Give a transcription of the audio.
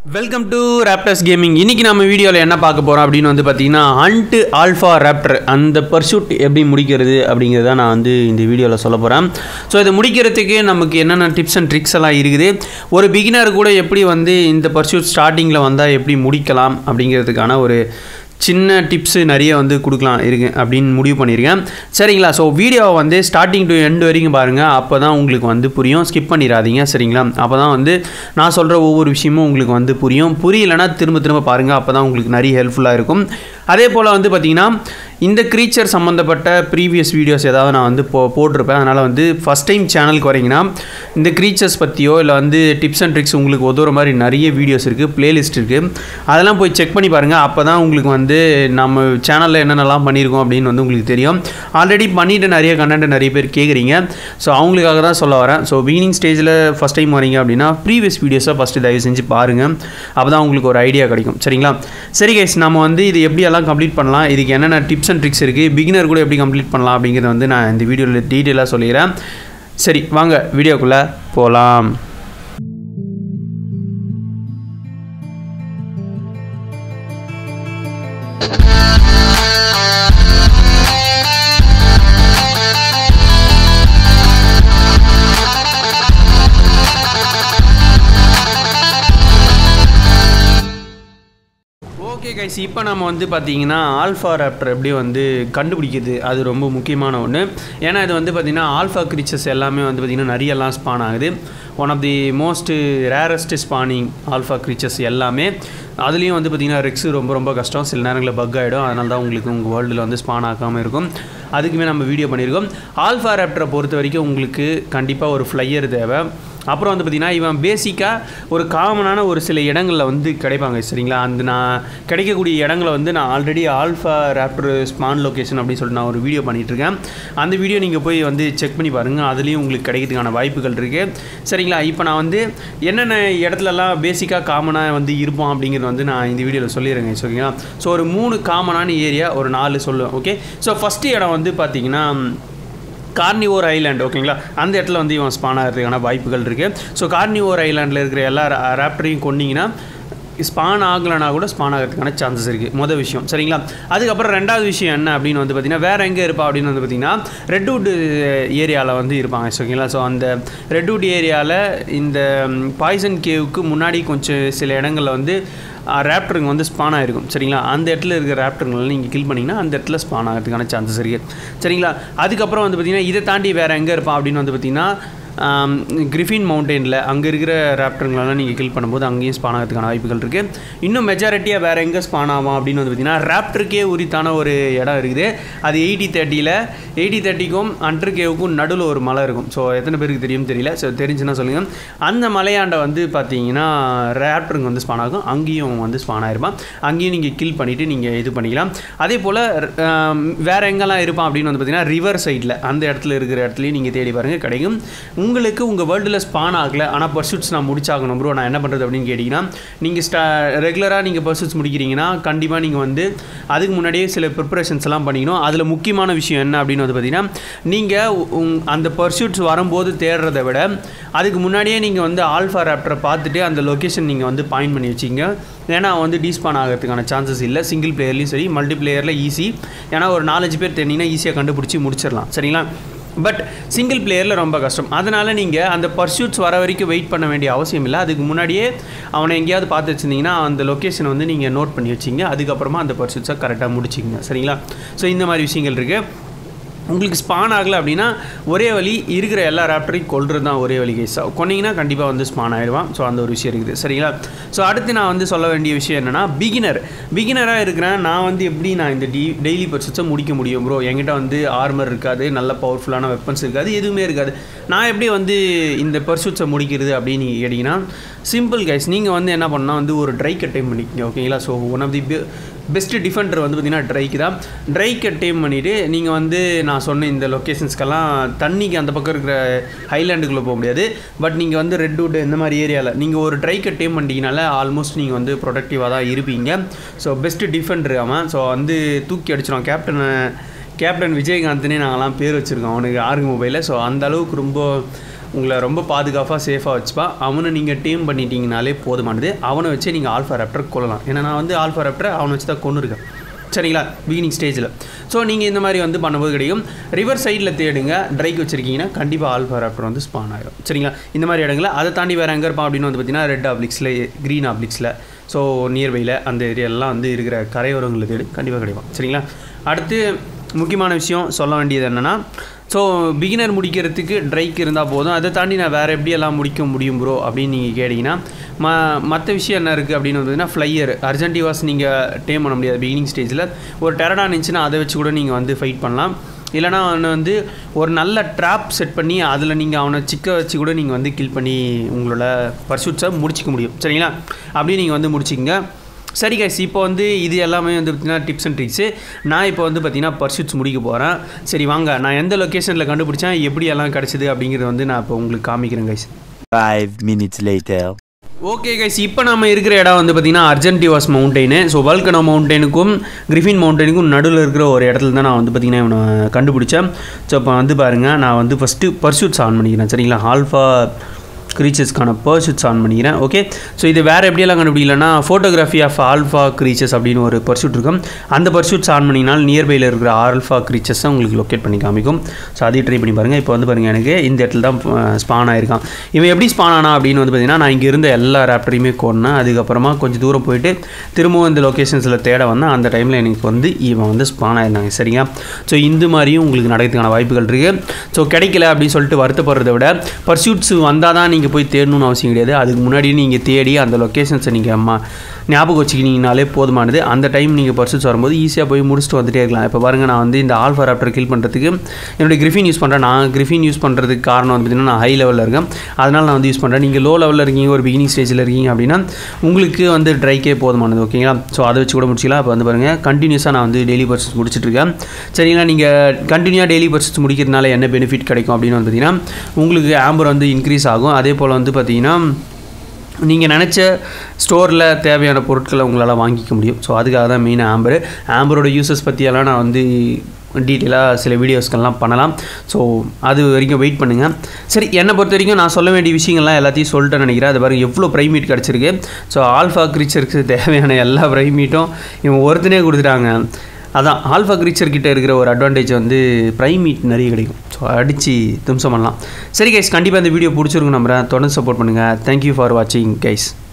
Welcome to Raptors gaming இன்னைக்கு நம்ம வீடியோவில் என்ன பார்க்க போகிறோம் அப்படின்னு வந்து பார்த்தீங்கன்னா அன்ட்டு ஆல்ஃபா ராப்டர் அந்த பர்சூட் எப்படி முடிக்கிறது அப்படிங்கிறத நான் வந்து இந்த வீடியோவில் சொல்ல போகிறேன் ஸோ இதை முடிக்கிறதுக்கு நமக்கு என்னென்ன டிப்ஸ் அண்ட் ட்ரிக்ஸ் எல்லாம் இருக்குது ஒரு பிகினர் கூட எப்படி வந்து இந்த பர்சூட் ஸ்டார்டிங்கில் வந்தால் எப்படி முடிக்கலாம் அப்படிங்கிறதுக்கான ஒரு சின்ன டிப்ஸு நிறைய வந்து கொடுக்கலாம் இருக்கு அப்படின்னு முடிவு பண்ணியிருக்கேன் சரிங்களா ஸோ வீடியோவை வந்து ஸ்டார்டிங் டு எண்ட் வரைக்கும் பாருங்கள் அப்போ தான் உங்களுக்கு வந்து புரியும் ஸ்கிப் பண்ணிடாதீங்க சரிங்களா அப்போ தான் வந்து நான் சொல்கிற ஒவ்வொரு விஷயமும் உங்களுக்கு வந்து புரியும் புரியலைன்னா திரும்ப திரும்ப பாருங்கள் அப்போ தான் உங்களுக்கு நிறைய ஹெல்ப்ஃபுல்லாக இருக்கும் அதே போல் வந்து பார்த்திங்கன்னா இந்த க்ரீச்சர் சம்மந்தப்பட்ட ப்ரீவியஸ் வீடியோஸ் ஏதாவது நான் வந்து போ போட்டிருப்பேன் அதனால் வந்து ஃபஸ்ட் டைம் சேனலுக்கு வரீங்கன்னா இந்த க்ரீச்சர்ஸ் பற்றியோ இல்லை வந்து டிப்ஸ் அண்ட் ட்ரிக்ஸ் உங்களுக்கு உதவுற மாதிரி நிறைய வீடியோஸ் இருக்குது பிளேலிஸ்ட் இருக்குது அதெல்லாம் போய் செக் பண்ணி பாருங்கள் அப்போ தான் உங்களுக்கு வந்து நம்ம சேனலில் என்னென்னலாம் பண்ணியிருக்கோம் அப்படின்னு வந்து உங்களுக்கு தெரியும் ஆல்ரெடி பண்ணிட்டு நிறைய கண்டென்ட் நிறைய பேர் கேட்குறீங்க ஸோ அவங்களுக்காக தான் சொல்ல வரேன் ஸோ பிகினிங் ஸ்டேஜில் ஃபஸ்ட் டைம் வரீங்க அப்படின்னா ப்ரீவியஸ் வீடியோஸை ஃபஸ்ட்டு தயவு செஞ்சு பாருங்கள் அப்போ தான் உங்களுக்கு ஒரு ஐடியா கிடைக்கும் சரிங்களா சரி கைஸ் நம்ம வந்து இது எப்படியெல்லாம் கம்ப்ளீட் பண்ணலாம் இதுக்கு என்னென்ன டிப்ஸ் அண்ட் ட்ரிக்ஸ் இருக்குது பிகினர் கூட எப்படி கம்ப்ளீட் பண்ணலாம் அப்படிங்கிறத வந்து நான் இந்த வீடியோவில் டீட்டெயிலாக சொல்லிடுறேன் சரி வாங்க வீடியோக்குள்ளே போகலாம் ஓகே கைஸ் இப்போ நம்ம வந்து பார்த்தீங்கன்னா ஆல்ஃபா ராப்டர் எப்படி வந்து கண்டுபிடிக்குது அது ரொம்ப முக்கியமான ஒன்று ஏன்னா இது வந்து பார்த்திங்கன்னா ஆல்ஃபா கிரீச்சர்ஸ் எல்லாமே வந்து பார்த்திங்கன்னா நிறையலாம் ஸ்பான் ஆகுது one of the most rarest spawning alpha creatures எல்லாமே அதுலேயும் வந்து பார்த்திங்கன்னா ரெக்ஸு ரொம்ப ரொம்ப கஷ்டம் சில நேரங்களில் பக் ஆகிடும் அதனால தான் உங்களுக்கு உங்கள் வேர்ல்டில் வந்து ஸ்பான் ஆகாமல் இருக்கும் அதுக்குமே நம்ம வீடியோ பண்ணியிருக்கோம் ஆல்ஃபா ராப்டரை பொறுத்த வரைக்கும் உங்களுக்கு கண்டிப்பாக ஒரு ஃப்ளையர் தேவை அப்புறம் வந்து பார்த்திங்கன்னா இவன் பேசிக்காக ஒரு காமனான ஒரு சில இடங்களில் வந்து கிடைப்பாங்க சரிங்களா அந்த நான் கிடைக்கக்கூடிய இடங்களை வந்து நான் already alpha raptor spawn location அப்படின்னு சொல்லிட்டு நான் ஒரு வீடியோ பண்ணிகிட்ருக்கேன் அந்த வீடியோ நீங்கள் போய் வந்து செக் பண்ணி பாருங்கள் அதுலேயும் உங்களுக்கு கிடைக்கிறதுக்கான வாய்ப்புகள் இருக்குது சரிங்களா இப்போ நான் வந்து என்னென்ன இடத்துலலாம் பேசிக்காக காமனாக வந்து இருப்போம் அப்படிங்கிறது வந்து நான் இந்த வீடியோவில் சொல்லிடுறேங்க ஓகேங்களா ஸோ ஒரு மூணு காமனான ஏரியா ஒரு நாலு சொல்லுவேன் ஓகே ஸோ ஃபஸ்ட்டு இடம் வந்து பார்த்திங்கன்னா கார்னிவோர் ஐலாண்ட் ஓகேங்களா அந்த இடத்துல வந்து இவன் ஸ்பான் ஆகிறதுக்கான வாய்ப்புகள் இருக்குது ஸோ கார்னிவோர் ஐலாண்டில் இருக்கிற எல்லா ரேப்டரையும் கொண்டிங்கன்னா ஸ்பான் ஆகலைனா கூட ஸ்பான் ஆகிறதுக்கான சான்சஸ் இருக்குது மொதல் விஷயம் சரிங்களா அதுக்கப்புறம் ரெண்டாவது விஷயம் என்ன அப்படின்னு வந்து பார்த்திங்கன்னா வேறு எங்கே இருப்பா அப்படின்னு வந்து பார்த்திங்கன்னா ரெட்வுட் ஏரியாவில் வந்து இருப்பாங்க ஓகேங்களா ஸோ அந்த ரெட்வுட் ஏரியாவில் இந்த பாய்சன் கேவுக்கு முன்னாடி கொஞ்சம் சில இடங்களில் வந்து ரேப்டருங்க வந்து ஸ்பான் ஆகிருக்கும் சரிங்களா அந்த இடத்துல இருக்கிற ரேப்டருங்களை நீங்கள் கில் பண்ணிங்கன்னா அந்த இடத்துல ஸ்பான் ஆகிறதுக்கான சான்சஸ் இருக்குது சரிங்களா அதுக்கப்புறம் வந்து பார்த்திங்கன்னா இதை தாண்டி வேறு எங்கே இருப்பான் அப்படின்னு வந்து பார்த்திங்கன்னா கிரிஃபின் மவுண்டெயினில் அங்கே இருக்கிற ரேப்டருங்களெல்லாம் நீங்கள் கில் பண்ணும்போது அங்கேயும் ஸ்பான் ஆகிறதுக்கான வாய்ப்புகள் இருக்குது இன்னும் மெஜாரிட்டியாக வேறு எங்கே ஸ்பான் ஆகும் அப்படின்னு வந்து பார்த்திங்கன்னா ரேப்டருக்கே உரித்தான ஒரு இடம் இருக்குது அது எயிட்டி தேர்ட்டியில் எயிட்டி தேர்ட்டிக்கும் ஹண்ட்ரட் கேவுக்கும் நடுவில் ஒரு மலை இருக்கும் ஸோ எத்தனை பேருக்கு தெரியும் தெரியல ஸோ தெரிஞ்சுன்னா சொல்லுங்கள் அந்த மலையாண்டை வந்து பார்த்தீங்கன்னா ரேப்டருங்க வந்து ஸ்பான் ஆகும் அங்கேயும் வந்து ஸ்பான் ஆயிருப்பான் அங்கேயும் நீங்கள் கில் பண்ணிவிட்டு நீங்கள் இது பண்ணிக்கலாம் அதே போல் வேறு எங்கெல்லாம் இருப்பான் அப்படின்னு வந்து பார்த்திங்கன்னா ரிவர் சைடில் அந்த இடத்துல இருக்கிற இடத்துலையும் நீங்கள் தேடி பாருங்கள் கிடைக்கும் உங்களுக்கு உங்கள் வேர்ல்டில் ஸ்பான் ஆகலை ஆனால் பர்சூட்ஸ் நான் முடிச்சாகணும் ப்ரோ நான் என்ன பண்ணுறது அப்படின்னு கேட்டிங்கன்னா நீங்கள் ஸ்டா ரெகுலராக நீங்கள் பர்சூட்ஸ் முடிக்கிறீங்கன்னா கண்டிப்பாக நீங்கள் வந்து அதுக்கு முன்னாடியே சில ப்ரிப்பரேஷன்ஸ் எல்லாம் பண்ணிக்கணும் அதில் முக்கியமான விஷயம் என்ன அப்படின்னு வந்து பார்த்தீங்கன்னா நீங்கள் அந்த பர்சூட்ஸ் வரும்போது தேடுறதை விட அதுக்கு முன்னாடியே நீங்கள் வந்து ஆல்ஃபா ரேப்டரை பார்த்துட்டு அந்த லொக்கேஷன் நீங்கள் வந்து பாயிண்ட் பண்ணி வச்சிங்க ஏன்னா வந்து டீஸ்பான் ஆகிறதுக்கான சான்சஸ் இல்லை சிங்கிள் பிளேயர்லேயும் சரி மல்டி பிளேயரில் ஈஸி ஏன்னா ஒரு நாலஞ்சு பேர் தெரிஞ்சிங்கன்னா ஈஸியாக கண்டுபிடிச்சி முடிச்சிடலாம் சரிங்களா பட் சிங்கிள் பிளேயரில் ரொம்ப கஷ்டம் அதனால் நீங்கள் அந்த பர்சூட்ஸ் வர வரைக்கும் வெயிட் பண்ண வேண்டிய அவசியம் இல்லை அதுக்கு முன்னாடியே அவனை எங்கேயாவது பார்த்து வச்சுருந்தீங்கன்னா அந்த லொக்கேஷனை வந்து நீங்கள் நோட் பண்ணி வச்சிங்க அதுக்கப்புறமா அந்த பர்சூட்ஸை கரெக்டாக முடிச்சிங்க சரிங்களா ஸோ இந்த மாதிரி விஷயங்கள் இருக்குது உங்களுக்கு ஸ்பான் ஆகலை அப்படின்னா ஒரே வழி இருக்கிற எல்லா ரேப்டரையும் கொள்றது தான் ஒரே வழி கேஸ் கொன்னீங்கன்னா கண்டிப்பாக வந்து ஸ்பான் ஆகிடுவான் ஸோ அந்த ஒரு விஷயம் இருக்குது சரிங்களா ஸோ அடுத்து நான் வந்து சொல்ல வேண்டிய விஷயம் என்னென்னா பிகினர் பிகினராக இருக்கிறேன் நான் வந்து எப்படி நான் இந்த டி டெய்லி பர்சஸை முடிக்க முடியும் ப்ரோ என்கிட்ட வந்து ஆர்மர் இருக்காது நல்ல பவர்ஃபுல்லான வெப்பன்ஸ் இருக்காது எதுவுமே இருக்காது நான் எப்படி வந்து இந்த பர்சூட்ஸை முடிக்கிறது அப்படின்னு நீங்கள் கேட்டிங்கன்னா சிம்பிள் கைஸ் நீங்கள் வந்து என்ன பண்ணால் வந்து ஒரு ட்ரை கட்டைம் பண்ணிக்கங்க ஓகேங்களா so one of the best defender வந்து பார்த்திங்கன்னா ட்ரைக்கு தான் ட்ரைக்கு டைம் பண்ணிவிட்டு நீங்கள் வந்து நான் சொன்ன இந்த லொக்கேஷன்ஸ்க்கெல்லாம் தண்ணிக்கு அந்த பக்கம் இருக்கிற ஹைலாண்டுக்குள்ளே போக முடியாது பட் நீங்கள் வந்து ரெட்வுட் இந்த மாதிரி ஏரியாவில் நீங்கள் ஒரு ட்ரைக்கை டைம் பண்ணிட்டீங்கனால ஆல்மோஸ்ட் நீங்கள் வந்து ப்ரொடக்டிவாக தான் இருப்பீங்க ஸோ பெஸ்ட்டு டிஃபெண்டர் அவன் ஸோ வந்து தூக்கி அடிச்சிடும் கேப்டனை கேப்டன் விஜயகாந்த்னே நாங்கள்லாம் பேர் வச்சுருக்கோம் அவனுக்கு ஆர்கு மொபைலில் ஸோ அந்த அளவுக்கு ரொம்ப உங்களை ரொம்ப பாதுகாப்பாக சேஃபாக வச்சுப்பான் அவனை நீங்கள் டீம் பண்ணிட்டீங்கனாலே போதுமானது அவனை வச்சு நீங்கள் ஆல்ஃபா ராப்டர் கொள்ளலாம் ஏன்னா நான் வந்து ஆல்ஃபா ராப்டர் அவனை வச்சு தான் கொண்டு இருக்கேன் சரிங்களா பிகினிங் ஸ்டேஜில் ஸோ நீங்கள் இந்த மாதிரி வந்து பண்ணும்போது கிடைக்கும் ரிவர் சைடில் தேடுங்க ட்ரைக் வச்சுருக்கீங்கன்னா கண்டிப்பாக ஆல்ஃபா ராப்டர் வந்து ஸ்பான் ஆகிடும் சரிங்களா இந்த மாதிரி இடங்களில் அதை தாண்டி வேறு எங்கே இருப்பான் அப்படின்னு வந்து பார்த்தீங்கன்னா ரெட் ஆப்ளிக்ஸில் க்ரீன் ஆப்ளிக்ஸில் ஸோ நியர்பையில் அந்த ஏரியாலாம் வந்து இருக்கிற கரையோரங்களில் தேடி கண்டிப்பாக கிடைக்கும் சரிங்களா அடுத்து முக்கியமான விஷயம் சொல்ல வேண்டியது என்னென்னா ஸோ பிகினர் முடிக்கிறதுக்கு ட்ரைக் இருந்தால் போதும் அதை தாண்டி நான் வேறு எப்படியெல்லாம் முடிக்க முடியும் ப்ரோ அப்படின்னு நீங்கள் கேட்டிங்கன்னா ம மற்ற விஷயம் என்ன இருக்குது அப்படின்னு வந்ததுன்னா ஃப்ளையர் அர்ஜென்டிவாஸ் நீங்கள் டேம் பண்ண முடியாது பிகினிங் ஸ்டேஜில் ஒரு டெரடான் இருந்துச்சுன்னா அதை வச்சு கூட நீங்கள் வந்து ஃபைட் பண்ணலாம் இல்லைனா அவனை வந்து ஒரு நல்ல ட்ராப் செட் பண்ணி அதில் நீங்கள் அவனை சிக்க வச்சு கூட நீங்கள் வந்து கில் பண்ணி உங்களோட பர்சூட்ஸை முடிச்சிக்க முடியும் சரிங்களா அப்படியே நீங்கள் வந்து முடிச்சிக்கங்க சரி கைஸ் இப்போ வந்து இது எல்லாமே வந்து பார்த்திங்கன்னா டிப்ஸ் அண்ட் ட்ரிக்ஸு நான் இப்போ வந்து பார்த்திங்கன்னா பர்சூட்ஸ் முடிக்க போகிறேன் சரி வாங்க நான் எந்த லொக்கேஷனில் கண்டுபிடிச்சேன் எப்படி எல்லாம் கிடச்சிது அப்படிங்கிறத வந்து நான் இப்போ உங்களுக்கு காமிக்கிறேன் guys Five minutes later. Okay guys இப்போ நம்ம இருக்கிற இடம் வந்து பார்த்திங்கன்னா அர்ஜென்டிவாஸ் மவுண்டெயின் ஸோ வல்கனோ மவுண்டெயினுக்கும் கிரிஃபின் மவுண்டெயினுக்கும் நடுவில் இருக்கிற ஒரு இடத்துல தான் நான் வந்து பார்த்திங்கன்னா இவனை கண்டுபிடிச்சேன் ஸோ இப்போ வந்து பாருங்கள் நான் வந்து ஃபஸ்ட்டு பர்சூட்ஸ் ஆன் பண்ணிக்கிறேன் சரிங்களா ஆல்ஃபா க்ரீச்சர்ஸ்க்கான பர்சூட்ஸ் ஆன் பண்ணிக்கிறேன் ஓகே ஸோ இது வேறு எப்படியெல்லாம் கண்டுபிடிக்கலன்னா ஃபோட்டோகிராஃபி ஆஃப் ஆல்ஃபா க்ரீச்சர்ஸ் அப்படின்னு ஒரு பர்சூட் இருக்கும் அந்த பர்சூட்ஸ் ஆன் பண்ணினால் நியர்பையில் இருக்கிற ஆல்ஃபா க்ரீச்சர்ஸை உங்களுக்கு லொக்கேட் பண்ணி காமிக்கும் ஸோ அதையும் ட்ரை பண்ணி பாருங்கள் இப்போ வந்து பாருங்கள் எனக்கு இந்த இடத்துல தான் ஸ்பான் ஆயிருக்கான் இவன் எப்படி ஸ்பான் ஆனா அப்படின்னு வந்து பார்த்தீங்கன்னா நான் இங்கே இருந்த எல்லா ரேப்டரையுமே கொன்னேன் அதுக்கப்புறமா கொஞ்சம் தூரம் போயிட்டு திரும்பவும் இந்த லொக்கேஷன்ஸில் தேட வந்தேன் அந்த டைமில் எனக்கு வந்து இவன் வந்து ஸ்பான் ஆயிருந்தாங்க சரிங்க ஸோ இந்த மாதிரியும் உங்களுக்கு நடக்கிறதுக்கான வாய்ப்புகள் இருக்குது ஸோ கிடைக்கல அப்படின்னு சொல்லிட்டு வருத்தப்படுறதை விட பர்சூட்ஸ் வந்தால் தான் நீங்கள் போய் தேடணும்னு அவசியம் கிடையாது அதுக்கு முன்னாடி நீங்கள் தேடி அந்த லொக்கேஷன்ஸை நீங்கள் அம்மா ஞாபகம் வச்சுக்கினீங்கனாலே போதுமானது அந்த டைம் நீங்கள் பர்சூட்ஸ் வரும்போது ஈஸியாக போய் முடிச்சுட்டு வந்துட்டே இருக்கலாம் இப்போ பாருங்கள் நான் வந்து இந்த ஆல்ஃபா ராப்டர் கில் பண்ணுறதுக்கு என்னுடைய கிரிஃபின் யூஸ் பண்ணுறேன் நான் கிரிஃபின் யூஸ் பண்ணுறதுக்கு காரணம் வந்து பார்த்திங்கன்னா நான் ஹை லெவலில் இருக்கேன் அதனால் நான் வந்து யூஸ் பண்ணுறேன் நீங்கள் லோ லெவலில் இருக்கீங்க ஒரு பிகினிங் ஸ்டேஜில் இருக்கீங்க அப்படின்னா உங்களுக்கு வந்து ட்ரைக்கே போதுமானது ஓகேங்களா ஸோ அதை வச்சு கூட முடிச்சிக்கலாம் இப்போ வந்து பாருங்கள் கண்டினியூஸாக நான் வந்து டெய்லி பர்சஸ் முடிச்சிட்டு இருக்கேன் சரிங்களா நீங்கள் கண்டினியூவாக டெய்லி பர்சஸ் முடிக்கிறதுனால என்ன பெனிஃபிட் கிடைக்கும் அப்படின்னு வந்து பார்த்தீங்கன்னா உங்களுக்கு ஆம்பர் வந்து இன்க்ரீஸ் ஆகும் அதே போல் வந்து பார்த்தீங்கன்னா நீங்கள் நினச்ச ஸ்டோரில் தேவையான பொருட்களை உங்களால் வாங்கிக்க முடியும் ஸோ அதுக்காக தான் மெயின் ஆம்பர் ஆம்பரோட யூசஸ் பற்றியெல்லாம் நான் வந்து டீட்டெயிலாக சில வீடியோஸ்கள்லாம் பண்ணலாம் ஸோ அது வரைக்கும் வெயிட் பண்ணுங்கள் சரி என்னை பொறுத்த வரைக்கும் நான் சொல்ல வேண்டிய விஷயங்கள்லாம் எல்லாத்தையும் சொல்லிட்டு நினைக்கிறேன் அது பாருங்க எவ்வளோ ப்ரைமீட் கிடச்சிருக்கு ஸோ ஆல்ஃபா க்ரீச்சருக்கு தேவையான எல்லா ப்ரைமீட்டும் இவங்க ஒருத்தனே கொடுத்துட்டாங்க அதான் ஆல்ஃபா க்ரீச்சர் கிட்ட இருக்கிற ஒரு அட்வான்டேஜ் வந்து ப்ரைமீட் நிறைய கிடைக்கும் ஸோ அடித்து திம்சம் பண்ணலாம் சரி கைஸ் கண்டிப்பாக இந்த வீடியோ பிடிச்சிருக்கும் நம்புறேன் தொடர்ந்து சப்போர்ட் பண்ணுங்கள் தேங்க்யூ ஃபார் வாட்சிங் கைஸ்